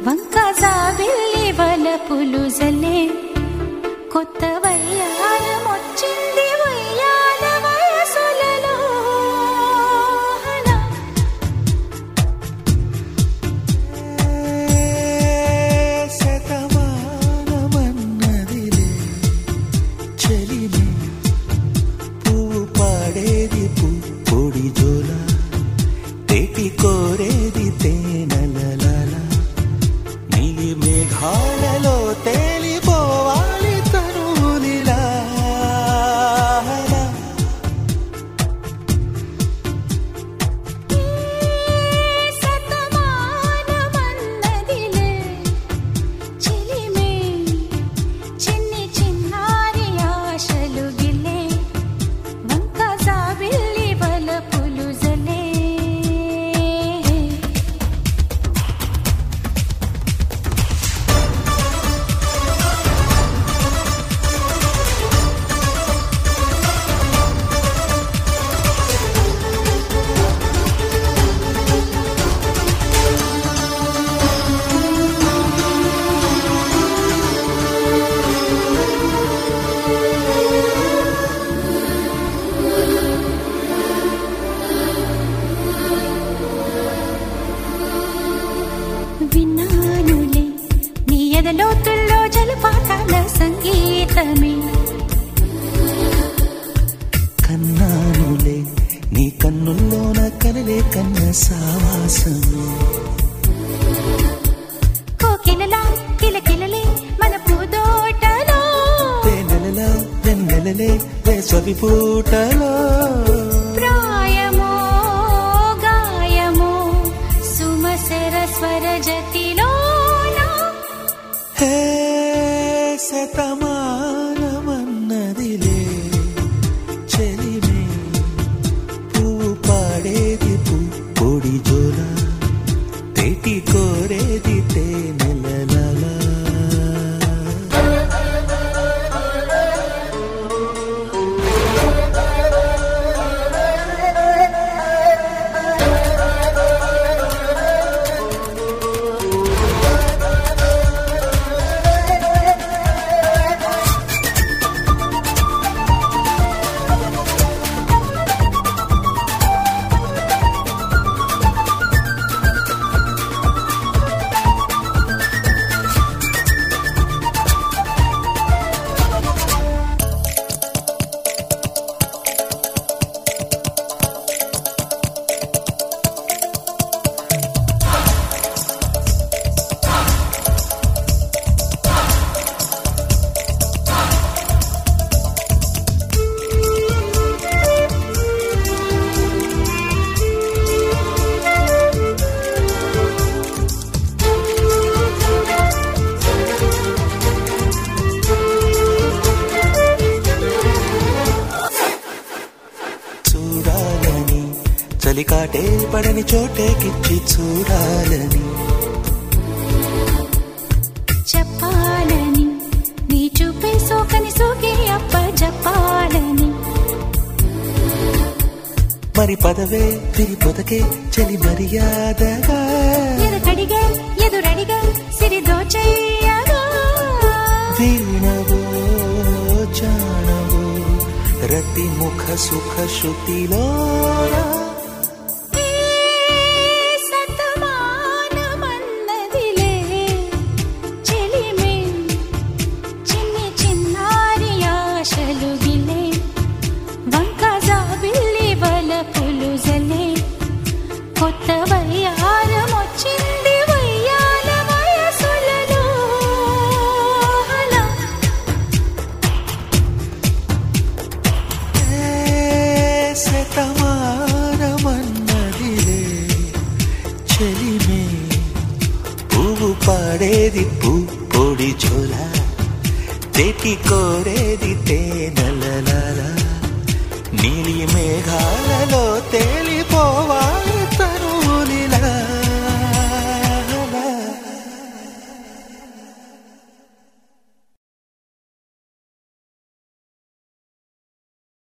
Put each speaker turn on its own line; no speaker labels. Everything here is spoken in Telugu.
వంక జాబిల్లి వలపులు జల్లే కొత్త వయ్యారమొచ్చింది వయ్యాల వయసులలో
శతమానమన్నదిలే చెలిమే పువ్వు పాడేది పు పొడి జోల తేటి కోరేది తేనెలలాల నీలి మేఘాలలో తేలిపోవాలి తనులిలా
శతమానమన్నదిలే చిలిమే చిన్ని చిన్నారి ఆశలు గిల్లే వంక జాబిల్లి వలపులు జలే విన్నానులే నీ ఎదలోతుల్లో జలపాతాల సంగీతమే
కన్నానులే నీ కన్నుల్లోన కలలే కన్న సావాసమే
కోకిలలా కిలకిలలే మన పూదోటలో
తేనెలలా వెన్నెలలే వేసవి పూటలో
ప్రాయమో గాయమో సుమసర స్వర జతిలోన
హే శతమానమన్నదిలే చెలిమే పువ్వు పాడేది పు పొడి జోల తేటి కోరేది తేనెలలా చూడాలని చలికాటే పడని చోటేకిచ్చి చూడాలని
చెప్పాలని నీ చూపే సోకని సోకి అప్ప చెప్పాలని
మరి పదవే తిరి పొదకే చలి మర్యాదగా
ఎదుకడిగే ఎదురడిగే సిరి దోచయ్యగా
వీణవో జానవో రతి ముఖ సుఖ శృతిలో
ఏ సతమానమన్నదిలే చెలిమే చిన్ని చిన్నారి ఆశలు గిలే వంక జాబిల్లి వలపులు జలే కొత్త వయ్యారమొచ్చింది వయ్యాల వయసులలో అలా
శతమానమన్నదిలే చెలిమే పువ్వు పాడేది పూ పొడి చోల తెటి కోరేది తేనెలలాల నీలి మేఘాలలో తేలి